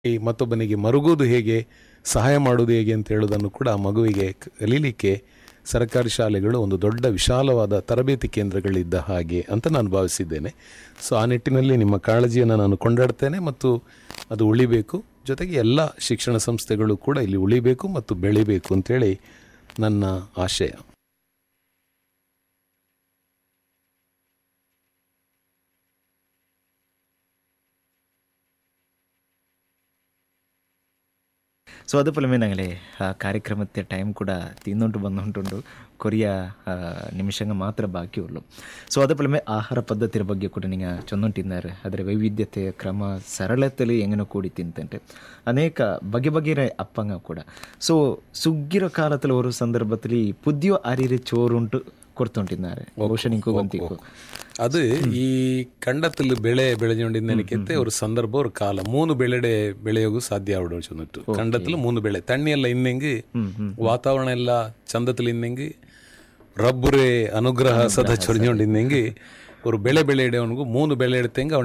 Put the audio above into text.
ಈ ಮತ್ತೊಬ್ಬನಿಗೆ ಮರುಗುವುದು ಹೇಗೆ ಸಹಾಯ ಮಾಡುವುದು ಹೇಗೆ ಅಂತ ಹೇಳೋದನ್ನು ಕೂಡ ಆ ಮಗುವಿಗೆ ಕಲೀಲಿಕ್ಕೆ ಸರ್ಕಾರಿ ಶಾಲೆಗಳು ಒಂದು ದೊಡ್ಡ ವಿಶಾಲವಾದ ತರಬೇತಿ ಕೇಂದ್ರಗಳಿದ್ದ ಹಾಗೆ ಅಂತ ನಾನು ಭಾವಿಸಿದ್ದೇನೆ ಸೊ ಆ ನಿಟ್ಟಿನಲ್ಲಿ ನಿಮ್ಮ ಕಾಳಜಿಯನ್ನು ನಾನು ಕೊಂಡಾಡ್ತೇನೆ ಮತ್ತು ಅದು ಉಳಿಬೇಕು ಜೊತೆಗೆ ಎಲ್ಲ ಶಿಕ್ಷಣ ಸಂಸ್ಥೆಗಳು ಕೂಡ ಇಲ್ಲಿ ಉಳಿಬೇಕು ಮತ್ತು ಬೆಳಿಬೇಕು ಅಂತೇಳಿ ನನ್ನ ಆಶಯ ಸೊ അതുപോലെ ഞങ്ങളെ ആ ಕಾರ್ಯಕ್ರಮത്തെ ಟೈಮ್ ಕೂಡ ತಿಂದುಂಟು ಬಂದುಂಟುಂಡು ಕೊರಿಯ ಆ, ನಿಮಿಷಂಗ ಮಾತ್ರ ಬಾಕಿಯುಳ್ಳು ಸೊ അതുപോലെ ಆಹಾರ ಪದ್ಧತಿಯ ಬಗ್ಗೆ ಕೂಡ ನೀವು ಚೊಂದುಂಟಿದ್ದಾರೆ ಅದರ ವೈವಿಧ್ಯತೆ ಕ್ರಮ ಸರಳತೆಲಿ ಎಂಗನ ಕೂಡಿ ತಿಂತಂಟೆ ಅನೇಕ ಬಗೆ ಬಗೆಯ ಅಪ್ಪಂಗ ಕೂಡ ಸೊ ಸುಗ್ಗಿರೋ ಕಾಲದಲ್ಲಿ ഒരു ಸಂದರ್ಭದಲ್ಲಿ ಪುದ್ಯೋ ಅರಿರೆ ಚೋರುಂಟು ಕೊಡ್ತುಂಟಿದ್ದಾರೆ ಬಹುಶಃ ನಿಂಕು ಗೊಂತಿಕ್ಕು അത് ഈ കണ്ടത്തിൽ ಬೆಳೆ ಬೆಳೆഞ്ഞുകൊണ്ടിരുന്നതിനകത്തെ ഒരു സന്ദർഭം ഒരു കാലം മൂന്ന് ಬೆಳೆಡೆ ಬೆಳೆಯೋಗು ಸಾಧ್ಯ ಆವಿಡೋ ಚೊಂದಿಟ್ಟು ಕಂಡത്തിൽ ಮೂന്ന് ಬೆಳೆ ತಣ್ಣಿ ಎಲ್ಲ ಇನ್ನೆಂಗಿ ವಾತಾವರಣ ಎಲ್ಲ ಚಂದത്തിൽ ಇನ್ನೆಂಗಿ ರಬ್ಬುರೆ ಅನುಗ್ರಹ ಸದಾ ಚೊರಿഞ്ഞുകൊണ്ടിരുന്നെങ്കിൽ ഒരു ಬೆಳೆ ಬೆಳೆ ಇಡೋನಿಗೂ ಮೂന്ന് ಬೆಳೆ ಇಡ್ತೆಂಗೆ